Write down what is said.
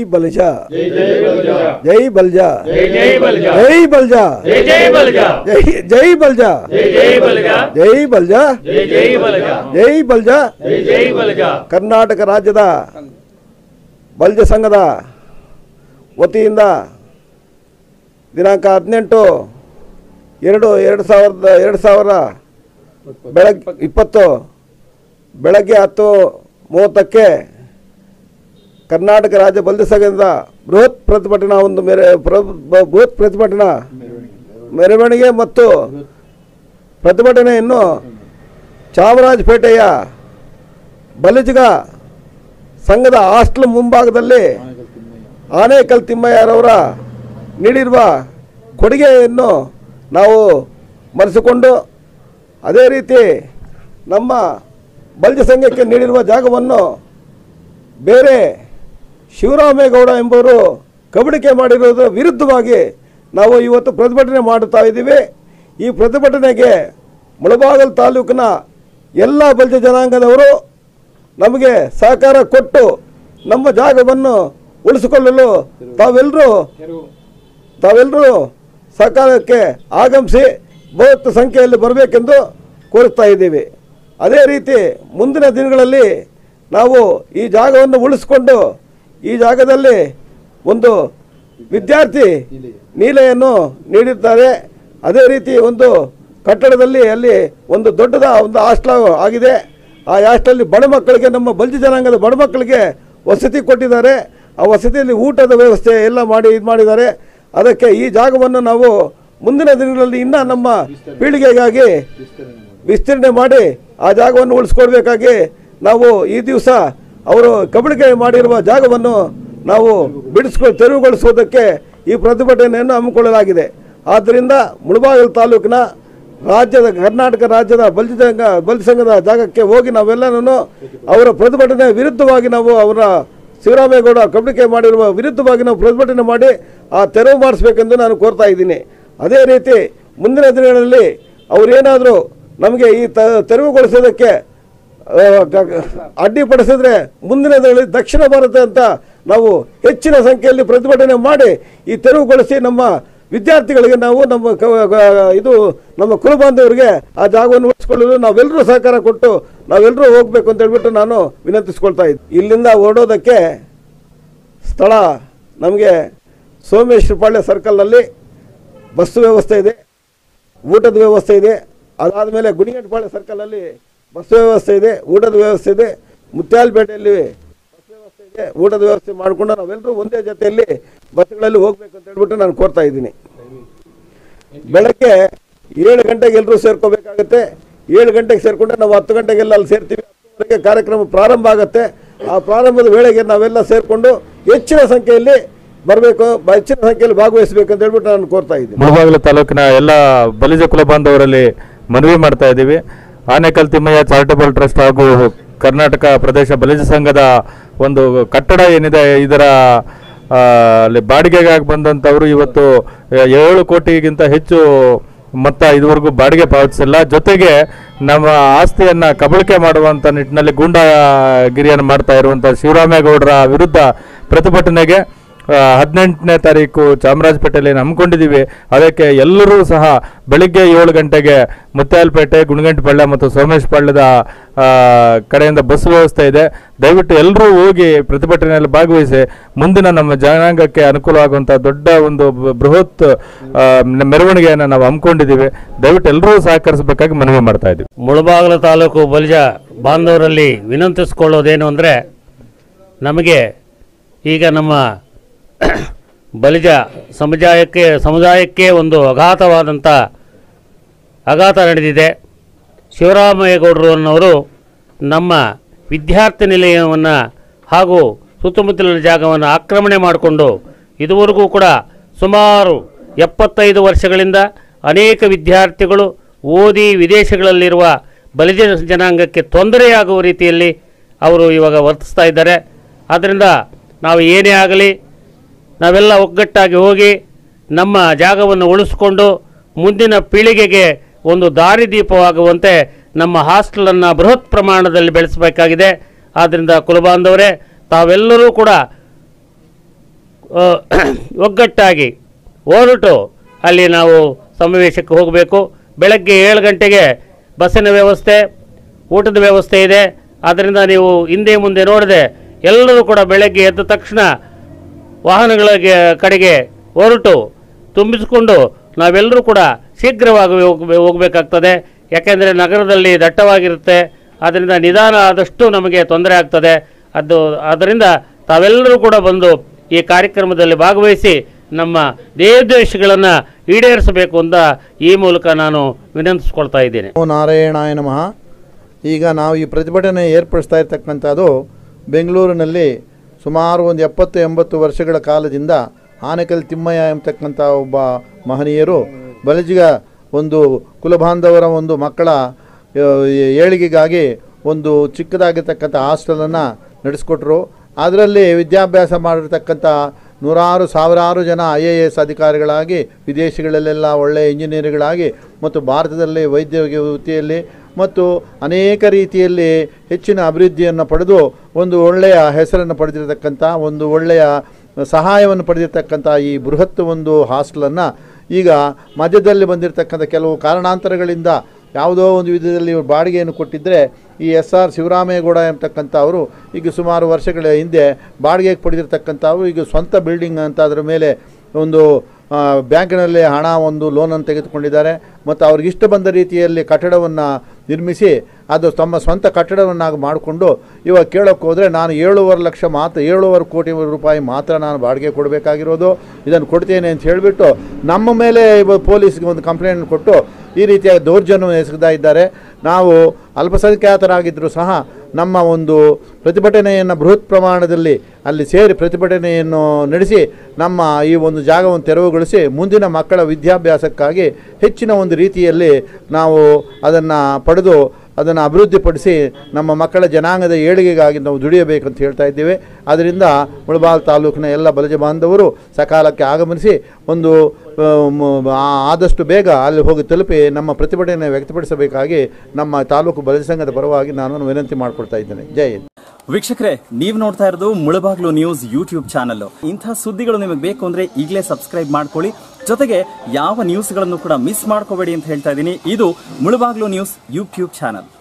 ಬಲಜ ಜೈ ಜೈ ಬಲ್ಜ ಜೈ ಬಲ್ಜ ಜೈ ಜೈ ಬಲ್ಜ ಜೈ ಬಲ್ಜ ಜೈ ಜೈ ಬಲ್ಜ ಜೈ ಜೈ ಬಲ್ಜ ಜೈ ಜೈ ಬಲ್ಜ ಜೈ ಬಲ್ಜ ಜೈ ಜೈ ಬಲ್ಜ ಜೈ ಬಲ್ಜ ಜೈ ಜೈ ಬಲ್ಜ ಕರ್ನಾಟಕ ರಾಜ್ಯದ ಬಲ್ಜ ಸಂಘದ ವತಿಯಿಂದ ದಿನಾಂಕ ಹದಿನೆಂಟು ಎರಡು ಎರಡು ಸಾವಿರದ ಎರಡು ಸಾವಿರ ಬೆಳಗ್ಗೆ ಇಪ್ಪತ್ತು ಬೆಳಗ್ಗೆ ಹತ್ತು ಮೂವತ್ತಕ್ಕೆ ಕರ್ನಾಟಕ ರಾಜ್ಯ ಬಲ್ಜ ಸಂಘದಿಂದ ಬೃಹತ್ ಪ್ರತಿಭಟನಾ ಒಂದು ಮೇರೆ ಪ್ರ- ಬ- ಬೃಹತ್ ಪ್ರತಿಭಟನಾ ಮೆರವಣಿಗೆ ಮತ್ತು ಪ್ರತಿಭಟನೆಯನ್ನು ಚಾಮರಾಜಪೇಟೆಯ ಬಲಿಜಗ ಸಂಘದ ಹಾಸ್ಟೆಲ್ ಮುಂಭಾಗದಲ್ಲಿ ಆನೇಕಲ್ ತಿಮ್ಮಯ್ಯರವರ ನೀಡಿರುವ ಕೊಡುಗೆಯನ್ನು ನಾವು ಮರೆಸಿಕೊಂಡು ಅದೇ ರೀತಿ ನಮ್ಮ ಬಲ್ಜ ಸಂಘಕ್ಕೆ ನೀಡಿರುವ ಜಾಗವನ್ನು ಬೇರೆ ಶಿವರಾಮೇಗೌಡ ಎಂಬುವರು ಕಬಳಿಕೆ ಮಾಡಿರುವುದರ ವಿರುದ್ಧವಾಗಿ ನಾವು ಇವತ್ತು ಪ್ರತಿಭಟನೆ ಮಾಡುತ್ತಾ ಇದ್ದೀವಿ ಈ ಪ್ರತಿಭಟನೆಗೆ ಮುಳಬಾಗಲ್ ತಾಲೂಕಿನ ಎಲ್ಲ ಬಲ್ಜ ಜನಾಂಗದವರು ನಮಗೆ ಸಹಕಾರ ಕೊಟ್ಟು ನಮ್ಮ ಜಾಗವನ್ನು ಉಳಿಸಿಕೊಳ್ಳಲು ತಾವೆಲ್ಲರೂ ತಾವೆಲ್ಲರೂ ಸಹಕಾರಕ್ಕೆ ಆಗಮಿಸಿ ಬೃಹತ್ ಸಂಖ್ಯೆಯಲ್ಲಿ ಬರಬೇಕೆಂದು ಕೋರುತ್ತಾ ಇದ್ದೀವಿ ಅದೇ ರೀತಿ ಮುಂದಿನ ದಿನಗಳಲ್ಲಿ ನಾವು ಈ ಜಾಗವನ್ನು ಉಳಿಸಿಕೊಂಡು ಈ ಜಾಗದಲ್ಲಿ ಒಂದು ವಿದ್ಯಾರ್ಥಿ ನೀಲೆಯನ್ನು ನೀಡಿದ್ದಾರೆ ಅದೇ ರೀತಿ ಒಂದು ಕಟ್ಟಡದಲ್ಲಿ ಅಲ್ಲಿ ಒಂದು ದೊಡ್ಡದ ಒಂದು ಹಾಸ್ಟೆಲ್ ಆಗಿದೆ ಆ ಹಾಸ್ಟೆಲಲ್ಲಿ ಬಡ ಮಕ್ಕಳಿಗೆ ನಮ್ಮ ಬಲ್ಜಿ ಜನಾಂಗದ ಬಡ ಮಕ್ಕಳಿಗೆ ವಸತಿ ಕೊಟ್ಟಿದ್ದಾರೆ ಆ ವಸತಿಯಲ್ಲಿ ಊಟದ ವ್ಯವಸ್ಥೆ ಎಲ್ಲ ಮಾಡಿ ಇದು ಮಾಡಿದ್ದಾರೆ ಅದಕ್ಕೆ ಈ ಜಾಗವನ್ನು ನಾವು ಮುಂದಿನ ದಿನಗಳಲ್ಲಿ ಇನ್ನೂ ನಮ್ಮ ಪೀಳಿಗೆಗಾಗಿ ವಿಸ್ತರಣೆ ಮಾಡಿ ಆ ಜಾಗವನ್ನು ಉಳಿಸ್ಕೊಡ್ಬೇಕಾಗಿ ನಾವು ಈ ದಿವಸ ಅವರು ಕಬಳಿಕೆ ಮಾಡಿರುವ ಜಾಗವನ್ನು ನಾವು ಬಿಡಿಸ್ಕೊ ತೆರವುಗೊಳಿಸುವುದಕ್ಕೆ ಈ ಪ್ರತಿಭಟನೆಯನ್ನು ಹಮ್ಮಿಕೊಳ್ಳಲಾಗಿದೆ ಆದ್ದರಿಂದ ಮುಳಬಾಗಿಲು ತಾಲೂಕಿನ ರಾಜ್ಯದ ಕರ್ನಾಟಕ ರಾಜ್ಯದ ಬಲ್ಜ ಸಂಘ ಬಲ್ಜ ಸಂಘದ ಜಾಗಕ್ಕೆ ಹೋಗಿ ನಾವೆಲ್ಲನೂ ಅವರ ಪ್ರತಿಭಟನೆ ವಿರುದ್ಧವಾಗಿ ನಾವು ಅವರ ಶಿವರಾಮೇಗೌಡ ಕಬಳಿಕೆ ಮಾಡಿರುವ ವಿರುದ್ಧವಾಗಿ ನಾವು ಪ್ರತಿಭಟನೆ ಮಾಡಿ ಆ ತೆರವು ಮಾಡಿಸ್ಬೇಕೆಂದು ನಾನು ಕೋರ್ತಾ ಇದ್ದೀನಿ ಅದೇ ರೀತಿ ಮುಂದಿನ ದಿನಗಳಲ್ಲಿ ಅವರೇನಾದರೂ ನಮಗೆ ಈ ತ ತೆರವುಗೊಳಿಸೋದಕ್ಕೆ ಆ, ಗ- ಗ- ಅಡ್ಡಿಪಡಿಸಿದ್ರೆ ಮುಂದಿನ ದಿನಗಳಲ್ಲಿ ದಕ್ಷಿಣ ಭಾರತ ಅಂತ ನಾವು ಹೆಚ್ಚಿನ ಸಂಖ್ಯೆಯಲ್ಲಿ ಪ್ರತಿಭಟನೆ ಮಾಡಿ ಈ ತೆರವುಗೊಳಿಸಿ ನಮ್ಮ ವಿದ್ಯಾರ್ಥಿಗಳಿಗೆ ನಾವು ನಮ್ಮ ಕ- ಗ- ಇದು ನಮ್ಮ ಕುಲಬಾಂಧವರಿಗೆ ಆ ಜಾಗವನ್ನು ಉಳಿಸ್ಕೊಳ್ಳಲು ನಾವೆಲ್ಲರೂ ಸಹಕಾರ ಕೊಟ್ಟು ನಾವೆಲ್ಲರೂ ಹೋಗ್ಬೇಕು ಅಂತ ಹೇಳ್ಬಿಟ್ಟು ನಾನು ವಿನಂತಿಸ್ಕೊಳ್ತಾ ಇದ್ದೆ ಇಲ್ಲಿಂದ ಹೊರಡೋದಕ್ಕೆ ಸ್ಥಳ ನಮಗೆ ಸೋಮೇಶ್ವರಪಾಳ್ಯ ಸರ್ಕಲ್ನಲ್ಲಿ ಬಸ್ ವ್ಯವಸ್ಥೆ ಇದೆ ಊಟದ ವ್ಯವಸ್ಥೆ ಇದೆ ಅದಾದಮೇಲೆ ಗುಡಿಗಂಟಪಾಳ್ಯ ಸರ್ಕಲಲ್ಲಿ ಬಸ್ ವ್ಯವಸ್ಥೆ ಇದೆ ಊಟದ ವ್ಯವಸ್ಥೆ ಇದೆ ಮುತ್ಯಾಲಪೇಟೆಯಲ್ಲಿ ಬಸ್ ವ್ಯವಸ್ಥೆ ಇದೆ ಊಟದ ವ್ಯವಸ್ಥೆ ಮಾಡಿಕೊಂಡು ನಾವೆಲ್ಲರೂ ಒಂದೇ ಜೊತೆಯಲ್ಲಿ ಬಸ್ಗಳಲ್ಲಿ ಹೋಗ್ಬೇಕು ಅಂತ ಹೇಳ್ಬಿಟ್ಟು ನಾನು ಕೋರ್ತಾ ಇದ್ದೀನಿ ಬೆಳಗ್ಗೆ ಏಳು ಗಂಟೆಗೆ ಎಲ್ಲರೂ ಸೇರ್ಕೋಬೇಕಾಗತ್ತೆ ಏಳು ಗಂಟೆಗೆ ಸೇರ್ಕೊಂಡ್ರೆ ನಾವು ಹತ್ತು ಗಂಟೆಗೆಲ್ಲ ಅಲ್ಲಿ ಸೇರ್ತೀವಿ ಹತ್ತುವರೆಗೆ ಕಾರ್ಯಕ್ರಮ ಪ್ರಾರಂಭ ಆಗುತ್ತೆ ಆ ಪ್ರಾರಂಭದ ವೇಳೆಗೆ ನಾವೆಲ್ಲ ಸೇರಿಕೊಂಡು ಹೆಚ್ಚಿನ ಸಂಖ್ಯೆಯಲ್ಲಿ ಬರಬೇಕು ಹೆಚ್ಚಿನ ಸಂಖ್ಯೆಯಲ್ಲಿ ಭಾಗವಹಿಸಬೇಕು ಅಂತ ಹೇಳ್ಬಿಟ್ಟು ನಾನು ಕೋರ್ತಾ ಇದ್ದೀನಿ ಮುಳಬಾಗಿಲು ತಾಲೂಕಿನ ಎಲ್ಲ ಬಲಿಜ ಕುಲ ಬಾಂಧವರಲ್ಲಿ ಮನವಿ ಮಾಡ್ತಾ ಇದ್ದೀವಿ ಆನೇಕಲ್ ತಿಮ್ಮಯ್ಯ ಚಾರಿಟಬಲ್ ಟ್ರಸ್ಟ್ ಹಾಗೂ ಕರ್ನಾಟಕ ಪ್ರದೇಶ ಬಲಿಜ ಸಂಘದ ಒಂದು ಕಟ್ಟಡ ಏನಿದೆ ಇದರ ಆ, ಅಲ್ಲಿ ಬಾಡಿಗೆಗಾಗಿ ಬಂದಂಥವರು ಇವತ್ತು ಆ, ಏಳು ಕೋಟಿಗಿಂತ ಹೆಚ್ಚು ಮೊತ್ತ ಇದುವರೆಗೂ ಬಾಡಿಗೆ ಪಾವತಿಸಿಲ್ಲ ಜೊತೆಗೆ ನಮ್ಮ ಆಸ್ತಿಯನ್ನ ಕಬಳಿಕೆ ಮಾಡುವಂತ ನಿಟ್ಟಿನಲ್ಲಿ ಗೂಂಡಾಗಿರಿಯನ್ನು ಮಾಡ್ತಾ ಇರುವಂತ ಶಿವರಾಮೇಗೌಡರ ವಿರುದ್ಧ ಪ್ರತಿಭಟನೆಗೆ ಹದಿನೆಂಟನೇ ತಾರೀಕು ಚಾಮರಾಜಪೇಟೆಯಲ್ಲಿ ಹಮ್ಮಿಕೊಂಡಿದ್ದೀವಿ ಅದಕ್ಕೆ ಎಲ್ಲರೂ ಸಹ ಬೆಳಿಗ್ಗೆ ಏಳು ಗಂಟೆಗೆ ಮುತ್ಯಾಲಪೇಟೆ ಗುಣಗಂಟಪಾಳ್ಯ ಮತ್ತು ಸೋಮೇಶ್ಪಾಳ್ಯದ ಆ, ಕಡೆಯಿಂದ ಬಸ್ ವ್ಯವಸ್ಥೆ ಇದೆ ದಯವಿಟ್ಟು ಎಲ್ಲರೂ ಹೋಗಿ ಪ್ರತಿಭಟನೆಯಲ್ಲಿ ಭಾಗವಹಿಸಿ ಮುಂದಿನ ನಮ್ಮ ಜನಾಂಗಕ್ಕೆ ಅನುಕೂಲವಾಗುವಂಥ ದೊಡ್ಡ ಒಂದು ಬ- ಬೃಹತ್ ಆ, ಮೆರವಣಿಗೆಯನ್ನು ನಾವು ಹಮ್ಮಿಕೊಂಡಿದ್ದೀವಿ ದಯವಿಟ್ಟು ಎಲ್ಲರೂ ಸಹಕರಿಸಬೇಕಾಗಿ ಮನವಿ ಮಾಡ್ತಾ ಇದ್ದೀವಿ ಮುಳಬಾಗಿಲು ತಾಲೂಕು ಬಲಿಜ ಬಾಂಧವರಲ್ಲಿ ವಿನಂತಿಸ್ಕೊಳ್ಳೋದೇನು ಅಂದರೆ ನಮಗೆ ಈಗ ನಮ್ಮ ಬಲಿಜ ಸಮುದಾಯಕ್ಕೆ ಸಮುದಾಯಕ್ಕೆ ಒಂದು ಅಘಾತವಾದಂಥ ಆಘಾತ ನಡೆದಿದೆ ಶಿವರಾಮೇಗೌಡರು ಅನ್ನೋರು ನಮ್ಮ ವಿದ್ಯಾರ್ಥಿ ನಿಲಯವನ್ನು ಹಾಗೂ ಸುತ್ತಮುತ್ತಲಿನ ಜಾಗವನ್ನು ಆಕ್ರಮಣೆ ಮಾಡಿಕೊಂಡು ಇದುವರೆಗೂ ಕೂಡ ಸುಮಾರು ಎಪ್ಪತ್ತೈದು ವರ್ಷಗಳಿಂದ ಅನೇಕ ವಿದ್ಯಾರ್ಥಿಗಳು ಓದಿ ವಿದೇಶಗಳಲ್ಲಿರುವ ಬಲಿಜ ಜನಾಂಗಕ್ಕೆ ತೊಂದರೆಯಾಗುವ ರೀತಿಯಲ್ಲಿ ಅವರು ಇವಾಗ ವರ್ತಿಸ್ತಾ ಇದ್ದಾರೆ ಆದ್ದರಿಂದ ನಾವು ಏನೇ ಆಗಲಿ ನಾವೆಲ್ಲ ಒಗ್ಗಟ್ಟಾಗಿ ಹೋಗಿ ನಮ್ಮ ಜಾಗವನ್ನು ಉಳಿಸ್ಕೊಂಡು ಮುಂದಿನ ಪೀಳಿಗೆಗೆ ಒಂದು ದಾರಿದೀಪವಾಗುವಂತೆ ನಮ್ಮ ಹಾಸ್ಟೆಲನ್ನು ಬೃಹತ್ ಪ್ರಮಾಣದಲ್ಲಿ ಬೆಳೆಸಬೇಕಾಗಿದೆ ಆದ್ದರಿಂದ ಕುಲಬಾಂಧವರೇ ತಾವೆಲ್ಲರೂ ಕೂಡ ಆ, ಒಗ್ಗಟ್ಟಾಗಿ ಹೊರಟು ಅಲ್ಲಿ ನಾವು ಸಮಾವೇಶಕ್ಕೆ ಹೋಗಬೇಕು ಬೆಳಗ್ಗೆ ಏಳು ಗಂಟೆಗೆ ಬಸ್ಸಿನ ವ್ಯವಸ್ಥೆ ಊಟದ ವ್ಯವಸ್ಥೆ ಇದೆ ಆದ್ದರಿಂದ ನೀವು ಹಿಂದೆ ಮುಂದೆ ನೋಡದೆ ಎಲ್ಲರೂ ಕೂಡ ಬೆಳಗ್ಗೆ ಎದ್ದ ತಕ್ಷಣ ವಾಹನಗಳ ಕಡೆಗೆ ಹೊರಟು ತುಂಬಿಸಿಕೊಂಡು ನಾವೆಲ್ಲರೂ ಕೂಡ ಶೀಘ್ರವಾಗಿ ಹೋಗ್ಬೇ- ಹೋಗಬೇಕಾಗ್ತದೆ ಯಾಕೆಂದರೆ ನಗರದಲ್ಲಿ ದಟ್ಟವಾಗಿರುತ್ತೆ ಅದರಿಂದ ನಿಧಾನ ಆದಷ್ಟು ನಮಗೆ ತೊಂದರೆ ಆಗ್ತದೆ ಅದು ಆದ್ದರಿಂದ ತಾವೆಲ್ಲರೂ ಕೂಡ ಬಂದು ಈ ಕಾರ್ಯಕ್ರಮದಲ್ಲಿ ಭಾಗವಹಿಸಿ ನಮ್ಮ ದೇಹೋದ್ದೇಶಗಳನ್ನು ಈಡೇರಿಸಬೇಕು ಅಂತ ಈ ಮೂಲಕ ನಾನು ವಿನಂತಿಸ್ಕೊಳ್ತಾ ಇದ್ದೇನೆ ನಮೋ ನಾರಾಯಣಾಯ ನಮಃ ಈಗ ನಾವು ಈ ಪ್ರತಿಭಟನೆ ಏರ್ಪಡಿಸ್ತಾ ಇರ್ತಕ್ಕಂಥದ್ದು ಬೆಂಗಳೂರಿನಲ್ಲಿ ಸುಮಾರು ಒಂದು ಎಪ್ಪತ್ತು ಎಂಬತ್ತು ವರ್ಷಗಳ ಕಾಲದಿಂದ ಆನೆಕಲ್ ತಿಮ್ಮಯ್ಯ ಎಂಬತಕ್ಕಂಥ ಒಬ್ಬ ಮಹನೀಯರು ಬಲಜಿಗ ಒಂದು ಕುಲಬಾಂಧವರ ಒಂದು ಮಕ್ಕಳ ಆ, ಏಳಿಗೆಗಾಗಿ ಒಂದು ಚಿಕ್ಕದಾಗಿರ್ತಕ್ಕಂಥ ಹಾಸ್ಟೆಲನ್ನು ನಡೆಸ್ಕೊಟ್ರು ಅದರಲ್ಲಿ ವಿದ್ಯಾಭ್ಯಾಸ ಮಾಡಿರ್ತಕ್ಕಂಥ ನೂರಾರು ಸಾವಿರಾರು ಜನ ಐ ಎ ಎಸ್ ಅಧಿಕಾರಿಗಳಾಗಿ ವಿದೇಶಗಳಲ್ಲೆಲ್ಲ ಒಳ್ಳೆಯ ಇಂಜಿನಿಯರ್ಗಳಾಗಿ ಮತ್ತು ಭಾರತದಲ್ಲಿ ವೈದ್ಯ ವೃತ್ತಿಯಲ್ಲಿ ಮತ್ತು ಅನೇಕ ರೀತಿಯಲ್ಲಿ ಹೆಚ್ಚಿನ ಅಭಿವೃದ್ಧಿಯನ್ನು ಪಡೆದು ಒಂದು ಒಳ್ಳೆಯ ಹೆಸರನ್ನು ಪಡೆದಿರತಕ್ಕಂಥ ಒಂದು ಒಳ್ಳೆಯ ಸಹಾಯವನ್ನು ಪಡೆದಿರ್ತಕ್ಕಂಥ ಈ ಬೃಹತ್ ಒಂದು ಹಾಸ್ಟೆಲನ್ನು ಈಗ ಮಧ್ಯದಲ್ಲಿ ಬಂದಿರತಕ್ಕಂಥ ಕೆಲವು ಕಾರಣಾಂತರಗಳಿಂದ ಯಾವುದೋ ಒಂದು ವಿಧದಲ್ಲಿ ಇವ್ರು ಬಾಡಿಗೆಯನ್ನು ಕೊಟ್ಟಿದ್ದರೆ ಈ ಎಸ್ ಆರ್ ಶಿವರಾಮೇಗೌಡ ಎಂಬತಕ್ಕಂಥ ಅವರು ಈಗ ಸುಮಾರು ವರ್ಷಗಳ ಹಿಂದೆ ಬಾಡಿಗೆಗೆ ಪಡೆದಿರ್ತಕ್ಕಂಥವ್ರು ಈಗ ಸ್ವಂತ ಬಿಲ್ಡಿಂಗ್ ಅಂತ ಅದರ ಮೇಲೆ ಒಂದು ಆ, ಬ್ಯಾಂಕಿನಲ್ಲಿ ಹಣ ಒಂದು ಲೋನನ್ನು ತೆಗೆದುಕೊಂಡಿದ್ದಾರೆ ಮತ್ತು ಅವ್ರಿಗೆ ಇಷ್ಟ ಬಂದ ರೀತಿಯಲ್ಲಿ ಕಟ್ಟಡವನ್ನು ನಿರ್ಮಿಸಿ ಅದು ತಮ್ಮ ಸ್ವಂತ ಕಟ್ಟಡವನ್ನಾಗಿ ಮಾಡಿಕೊಂಡು ಇವಾಗ ಕೇಳೋಕ್ಕೆ ಹೋದರೆ ನಾನು ಏಳುವರೆ ಲಕ್ಷ ಮಾತ್ರ ಏಳುವರೆ ಕೋಟಿ ರೂಪಾಯಿ ಮಾತ್ರ ನಾನು ಬಾಡಿಗೆ ಕೊಡಬೇಕಾಗಿರೋದು ಇದನ್ನು ಕೊಡ್ತೇನೆ ಅಂತ ಹೇಳಿಬಿಟ್ಟು ನಮ್ಮ ಮೇಲೆ ಇವ- ಪೊಲೀಸ್ಗೆ ಒಂದು ಕಂಪ್ಲೇಂಟ್ ಕೊಟ್ಟು ಈ ರೀತಿಯ ದೌರ್ಜನ್ಯವನ್ನು ಎಸಗ್ತಾ ಇದ್ದಾರೆ ನಾವು ಅಲ್ಪಸಂಖ್ಯಾತರಾಗಿದ್ದರೂ ಸಹ ನಮ್ಮ ಒಂದು ಪ್ರತಿಭಟನೆಯನ್ನು ಬೃಹತ್ ಪ್ರಮಾಣದಲ್ಲಿ ಅಲ್ಲಿ ಸೇರಿ ಪ್ರತಿಭಟನೆಯನ್ನು ನಡೆಸಿ ನಮ್ಮ ಈ ಒಂದು ಜಾಗವನ್ನು ತೆರವುಗೊಳಿಸಿ ಮುಂದಿನ ಮಕ್ಕಳ ವಿದ್ಯಾಭ್ಯಾಸಕ್ಕಾಗಿ ಹೆಚ್ಚಿನ ಒಂದು ರೀತಿಯಲ್ಲಿ ನಾವು ಅದನ್ನು ಪಡೆದು ಅದನ್ನು ಅಭಿವೃದ್ಧಿಪಡಿಸಿ ನಮ್ಮ ಮಕ್ಕಳ ಜನಾಂಗದ ಏಳಿಗೆಗಾಗಿ ನಾವು ದುಡಿಯಬೇಕು ಅಂತ ಹೇಳ್ತಾ ಇದ್ದೇವೆ ಆದ್ದರಿಂದ ಮುಳಬಾಲ್ ತಾಲೂಕಿನ ಎಲ್ಲ ಬಲಜ ಬಾಂಧವರು ಸಕಾಲಕ್ಕೆ ಆಗಮನಿಸಿ ಒಂದು ಆ, ಮ- ಆ- ಆದಷ್ಟು ಬೇಗ ಅಲ್ಲಿ ಹೋಗಿ ತಲುಪಿ ನಮ್ಮ ಪ್ರತಿಭಟನೆ ವ್ಯಕ್ತಪಡಿಸಬೇಕಾಗಿ ನಮ್ಮ ತಾಲೂಕು ಬಲಜ ಸಂಘದ ಪರವಾಗಿ ನಾನು ವಿನಂತಿ ಮಾಡಿಕೊಳ್ತಾ ಇದ್ದೇನೆ ಜೈ ಹಿಂದ್. ವೀಕ್ಷಕರೇ ನೀವು ನೋಡ್ತಾ ಇರೋದು ಮುಳಬಾಗ್ಲು ನ್ಯೂಸ್ ಯೂಟ್ಯೂಬ್ ಚಾನಲ್ ಇಂಥ ಸುದ್ದಿಗಳು ನಿಮಗೆ ಬೇಕು ಅಂದ್ರೆ ಈಗಲೇ ಸಬ್ಸ್ಕ್ರೈಬ್ ಮಾಡ್ಕೊಳ್ಳಿ ಜೊತೆಗೆ ಯಾವ ನ್ಯೂಸ್ಗಳನ್ನು ಕೂಡ ಮಿಸ್ ಮಾಡ್ಕೋಬೇಡಿ ಅಂತ ಹೇಳ್ತಾ ಇದ್ದೀನಿ ಇದು ಮುಳಬಾಗ್ಲು ನ್ಯೂಸ್ ಯೂಟ್ಯೂಬ್ ಚಾನಲ್